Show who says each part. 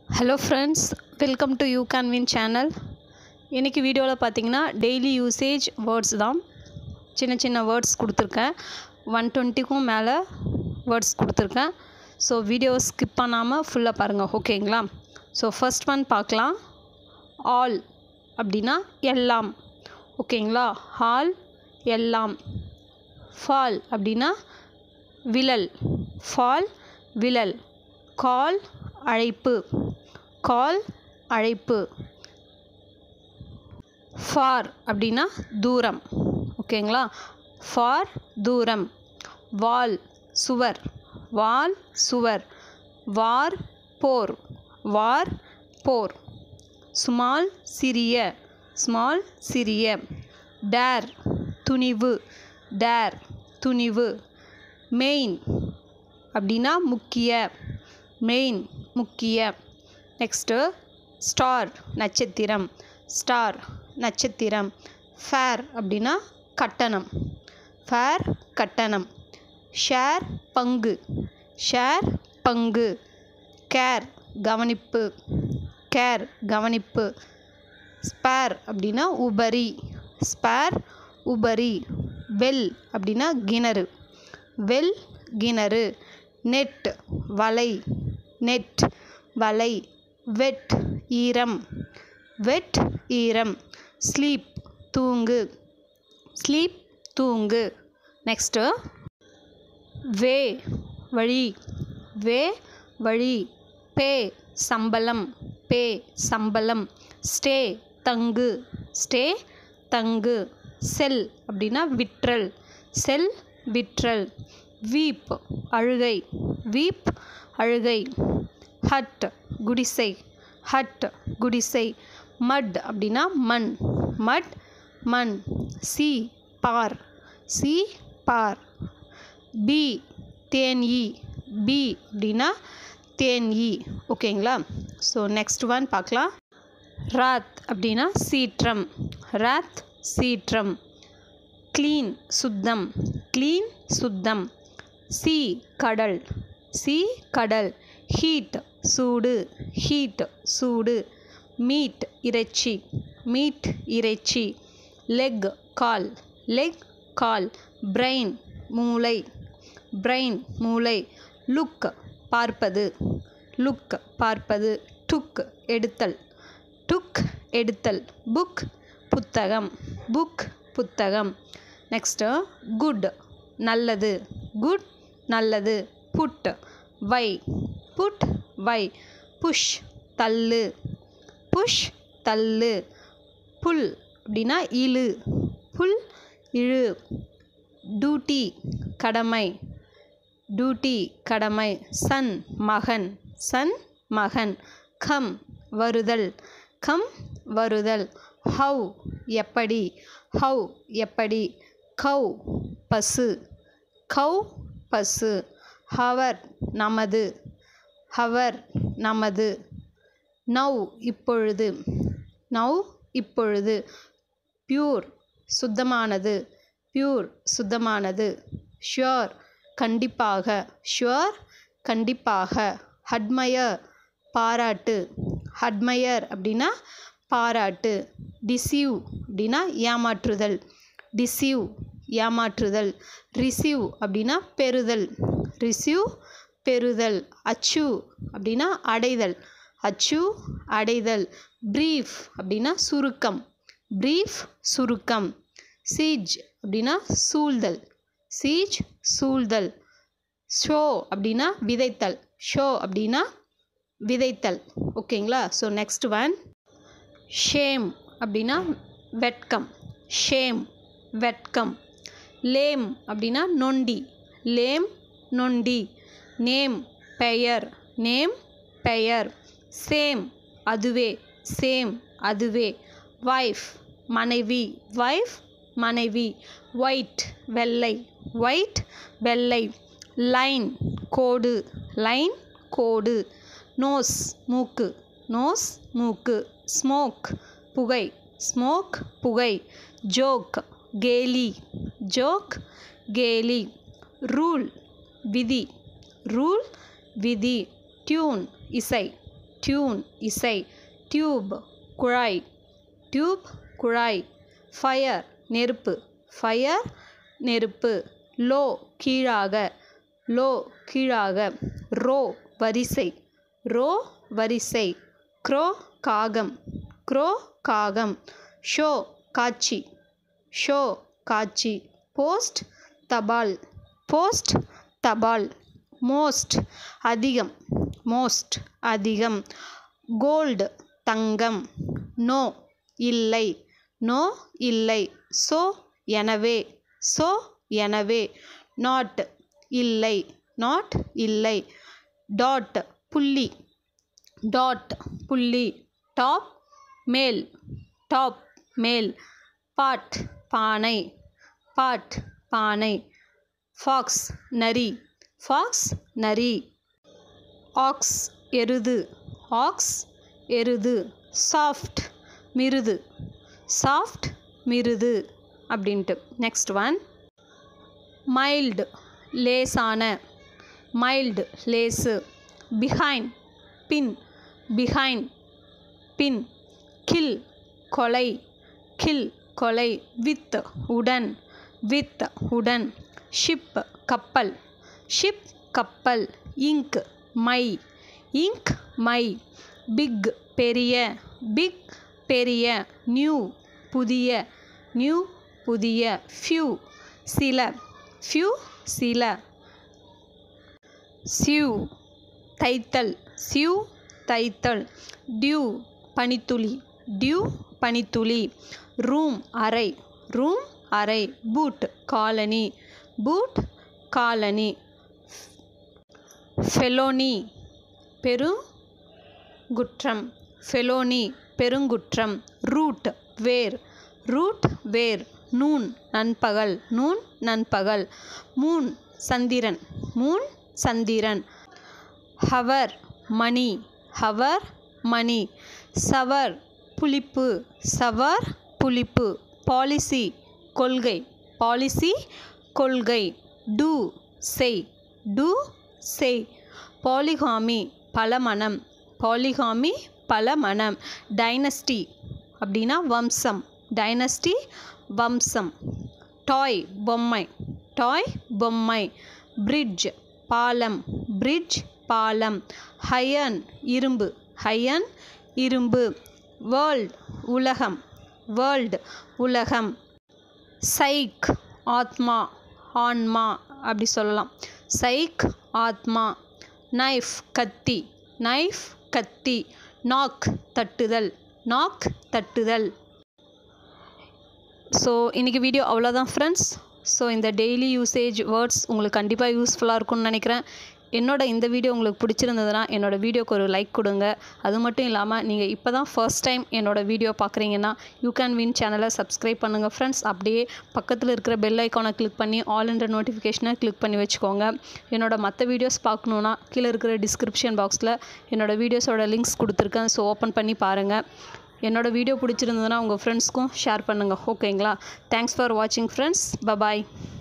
Speaker 1: hello friends welcome to you can win channel இன்றைக்கி வீடியோவில் பார்த்தீங்கன்னா டெய்லி யூசேஜ் வேர்ட்ஸ் தான் சின்ன சின்ன வேர்ட்ஸ் கொடுத்துருக்கேன் ஒன் டுவெண்ட்டிக்கும் மேலே வேர்ட்ஸ் கொடுத்துருக்கேன் ஸோ வீடியோவை ஸ்கிப் பண்ணாமல் ஃபுல்லாக பாருங்கள் ஓகேங்களா ஸோ ஃபர்ஸ்ட் ஒன் பார்க்கலாம் ஆல் அப்படின்னா எல்லாம் ஓகேங்களா ஆல் எல்லாம் ஃபால் அப்படின்னா விழல் ஃபால் விழல் கால் அழைப்பு கால் அழைப்பு ஃபார் அப்படின்னா தூரம் ஓகேங்களா ஃபார் தூரம் வால் சுவர் வால் சுவர் வார் போர் வார் போர் ஸ்மால் சிறிய ஸ்மால் சிறிய டேர் துணிவு டேர் துணிவு மெயின் அப்படின்னா முக்கிய மெயின் முக்கிய நெக்ஸ்ட்டு ஸ்டார் நட்சத்திரம் ஸ்டார் நட்சத்திரம் ஃபேர் அப்படின்னா கட்டணம் ஃபேர் கட்டணம் ஷேர் பங்கு ஷேர் பங்கு கேர் கவனிப்பு கேர் கவனிப்பு ஸ்பேர் அப்படின்னா உபரி ஸ்பேர் உபரி வெல் அப்படின்னா கிணறு வெல் கிணறு நெட் வலை நெட் வலை வெட் ஈரம் வெட் ஈரம் ஸ்லீப் தூங்கு ஸ்லீப் தூங்கு நெக்ஸ்ட்டு வே வழி வே வழி பே சம்பளம் பே சம்பளம் ஸ்டே தங்கு ஸ்டே தங்கு செல் அப்படின்னா விற்றல் செல் விற்றல் வீப் அழுகை வீப் அழுகை ஹட் குடிசை ஹட் குடிசை மட் அப்படின்னா மண் மட் மண் சி பார் சி பார் பி தேன் ஈ பி அப்படின்னா தேன் ஈ ஓகேங்களா ஸோ நெக்ஸ்ட் ஒன் பார்க்கலாம் ராத் அப்படின்னா சீற்றம் ராத் சீற்றம் க்ளீன் சுத்தம் க்ளீன் சுத்தம் சி கடல் சி கடல் ஹீட் சூடு ஹீட் சூடு மீட் இறைச்சி மீட் இறைச்சி லெக் கால் லெக் கால் பிரெயின் மூளை பிரெயின் மூளை லுக் பார்ப்பது லுக் பார்ப்பது டுக் எடுத்தல் டுக் எடுத்தல் புக் புத்தகம் புக் புத்தகம் நெக்ஸ்ட்டு குட் நல்லது குட் நல்லது புட் வை புட் வை புஷ் தள்ளு புஷ் தள்ளு புல் அப்படின்னா இழு புல் இழு டியூட்டி கடமை டியூட்டி கடமை சன் மகன் சன் மகன் கம் வருதல் கம் வருதல் ஹவ் எப்படி ஹவ் எப்படி கவ் பசு கவ் பசு ஹவர் நமது ஹவர் நமது நவ் இப்பொழுது நவ் இப்பொழுது பியூர் சுத்தமானது பியூர் சுத்தமானது ஷுர் கண்டிப்பாக ஷுர் கண்டிப்பாக ஹட்மயர் பாராட்டு ஹட்மயர் அப்படின்னா பாராட்டு டிசீவ் அப்படின்னா ஏமாற்றுதல் டிசீவ் ஏமாற்றுதல் ரிசீவ் அப்படின்னா பெறுதல் ரிசீவ் பெறுதல் அச்சு அப்படின்னா அடைதல் அச்சு அடைதல் ப்ரீஃப் அப்படின்னா சுருக்கம் ப்ரீஃப் சுருக்கம் சீஜ் அப்படின்னா சூழ்தல் சீஜ் சூழ்தல் ஷோ அப்படின்னா விதைத்தல் ஷோ அப்படின்னா விதைத்தல் ஓகேங்களா ஸோ நெக்ஸ்ட் ஒன் ஷேம் அப்படின்னா வெட்கம் ஷேம் வெட்கம் லேம் அப்படின்னா நொண்டி லேம் நொண்டி நேம் பெயர் நேம் பெயர் சேம் அதுவே சேம் அதுவே வைஃப் மனைவி வைஃப் மனைவி ஒயிட் வெள்ளை ஒயிட் வெள்ளை லைன் கோடு லைன் கோடு நோஸ் மூக்கு நோஸ் மூக்கு ஸ்மோக் புகை ஸ்மோக் புகை ஜோக் கேலி ஜோக் கேலி ரூல் விதி ரூல் விதி டியூன் இசை டியூன் இசை டியூப் குழாய் டியூப் குழாய் ஃபயர் நெருப்பு ஃபயர் நெருப்பு லோ கீழாக லோ கீழாக ரோ வரிசை ரோ வரிசை க்ரோ காகம் க்ரோ காகம் ஷோ காட்சி ஷோ காட்சி போஸ்ட் தபால் போஸ்ட் தபால் மோஸ்ட் அதிகம் மோஸ்ட் அதிகம் கோல்டு தங்கம் நோ இல்லை நோ இல்லை சோ எனவே சோ எனவே நாட் இல்லை நாட் இல்லை டாட் புள்ளி டாட் புள்ளி டாப் மேல் டாப் மேல் பாட் பானை பாட் பானை ஃபாக்ஸ் நரி ஃபாக்ஸ் நரி ஆக்ஸ் எருது ஆக்ஸ் எருது சாஃப்ட் மிருது சாஃப்ட் மிருது அப்படின்ட்டு நெக்ஸ்ட் ஒன் மைல்டு லேசான மைல்டு லேசு பிஹைண்ட் பின் பிஹைண்ட் பின் கில் கொலை கில் கொலை வித் உடன் வித் உடன் ஷிப் கப்பல் ஷிப் கப்பல் இங்க் மை இங்க் மை பிக் பெரிய பிக் பெரிய நியூ புதிய நியூ புதிய ஃபியூ சில ஃபியூ சில சியூ தைத்தல் சியூ தைத்தல் டியூ பனித்துளி டியூ பனித்துளி ரூம் அறை ரூம் அறை பூட் காலனி பூட் காலனி ஃபெலோனி பெருங்குற்றம் ஃபெலோனி பெருங்குற்றம் ரூட் வேர் ரூட் வேர் நூன் நண்பகல் நூன் நண்பகல் மூன் சந்திரன் மூன் சந்திரன் ஹவர் மணி ஹவர் மணி சவர் புளிப்பு சவர் புளிப்பு பாலிசி கொள்கை பாலிசி கொள்கை டூ செய் டூ செய் பாலிகாமி பலமணம் பாலிகாமி பலமணம் டைனஸ்டி அப்படின்னா வம்சம் டைனஸ்டி வம்சம் டாய் பொம்மை டாய் பொம்மை பிரிட்ஜ் பாலம் பிரிட்ஜ் பாலம் ஹயன் இரும்பு ஹயன் இரும்பு வேர்ல்ட் உலகம் வேர்ல்ட் உலகம் சைக் ஆத்மா ஆன்மா அப்படி சொல்லலாம் சைக் ஆத்மா நைஃப் கத்தி நைஃப் கத்தி நாக் தட்டுதல் நாக் தட்டுதல் ஸோ இன்றைக்கி வீடியோ அவ்வளோதான் ஃப்ரெண்ட்ஸ் ஸோ இந்த டெய்லி யூசேஜ் வேர்ட்ஸ் உங்களுக்கு கண்டிப்பாக யூஸ்ஃபுல்லாக இருக்கும்னு நினைக்கிறேன் என்னோட இந்த வீடியோ உங்களுக்கு பிடிச்சிருந்ததுன்னா என்னோட வீடியோக்கு ஒரு லைக் கொடுங்க அது மட்டும் இல்லாமல் நீங்கள் இப்போ தான் ஃபர்ஸ்ட் டைம் என்னோட வீடியோ பார்க்குறீங்கன்னா யூ கேன் வின் சேனலை சப்ஸ்கிரைப் பண்ணுங்கள் ஃப்ரெண்ட்ஸ் அப்படியே பக்கத்தில் இருக்கிற பெல் ஐக்கானை கிளிக் பண்ணி ஆல் என்ற நோட்டிஃபிகேஷனை கிளிக் பண்ணி வச்சுக்கோங்க என்னோட மற்ற வீடியோஸ் பார்க்கணுன்னா கீழே இருக்கிற டிஸ்கிரிப்ஷன் பாக்ஸில் என்னோட வீடியோஸோட லிங்க்ஸ் கொடுத்துருக்கேன் ஸோ ஓப்பன் பண்ணி பாருங்கள் என்னோட வீடியோ பிடிச்சிருந்ததுன்னா உங்கள் ஃப்ரெண்ட்ஸ்க்கும் ஷேர் பண்ணுங்கள் ஓகேங்களா தேங்க்ஸ் ஃபார் வாட்சிங் ஃப்ரெண்ட்ஸ் பபாய்